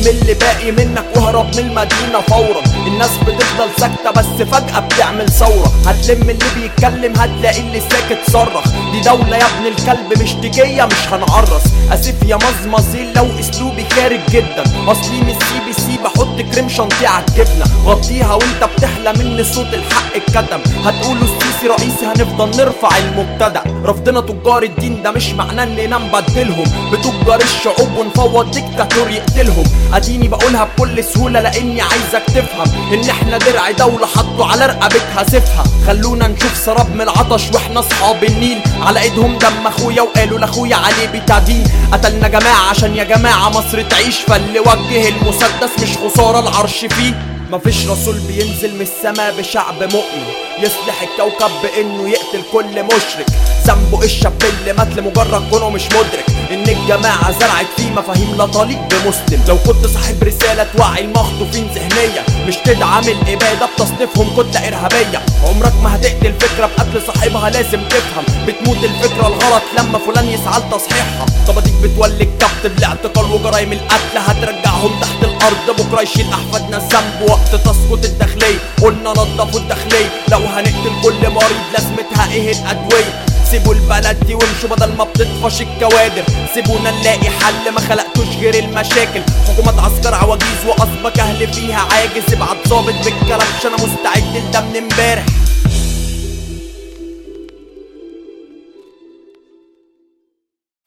من اللي باقي منك واهرب من المدينة فورا الناس بتفضل ساكتة بس فجأة بتعمل ثورة هتلم اللي بيتكلم هتلاقي اللي ساكت صرخ دي دولة يا ابن الكلب مش تجية مش هنعرس اسف يا مزمزين لو اسلوبي خارج جدا اصلي من السي بي سي بحط كريم شانتيه على الجبنة غطيها وانت بتحلم ان صوت الحق اتكتم هتقولوا السيسي رئيسي هنفضل نرفع المبتدأ رفضنا تجار الدين ده مش معناه اننا نبدلهم بتجار الشعوب ونفوض ديكتاتور يقتلهم اديني بقولها بكل سهولة لاني عايزك تفهم ان احنا درع دولة حطوا على رقبتها سيفها خلونا نشوف سراب من العطش واحنا اصحاب النيل على ايدهم دم اخويا وقالوا لاخويا عليه بتعديل قتلنا جماعة عشان يا جماعة مصر تعيش فاللي وجه المسدس مش خسارة العرش فيه مفيش رسول بينزل من السما بشعب مؤمن يصلح الكوكب بانه يقتل كل مشرك ذنبه إيه الشاب اللي مات لمجرد كونه مش مدرك ان الجماعة زرعت فيه مفاهيم لا تليق بمسلم لو كنت صاحب رسالة توعي المخطوفين ذهنيا مش تدعم الابادة بتصنيفهم كتلة ارهابية عمرك ما هتقتل فكرة بقتل صاحبها لازم تفهم بتموت الفكرة الغلط لما فلان يسعى لتصحيحها طب اديك بتولي الكبت بالاعتقال وجرايم القتل هترجعهم تحت الارض بكره يشيل احفادنا الذنب وقت تسقط الداخلية قلنا نضفوا الداخلية لو هنقتل كل مريض لازمتها ايه الادوية سيبوا البلد دي وامشوا بدل ما بتطفش الكوادر سيبونا نلاقي حل ما خلقتوش غير المشاكل حكومة عسكر عواجيز وقصبك اهل فيها عاجز ابعت ظابط بالكلامش انا مستعد لده من امبارح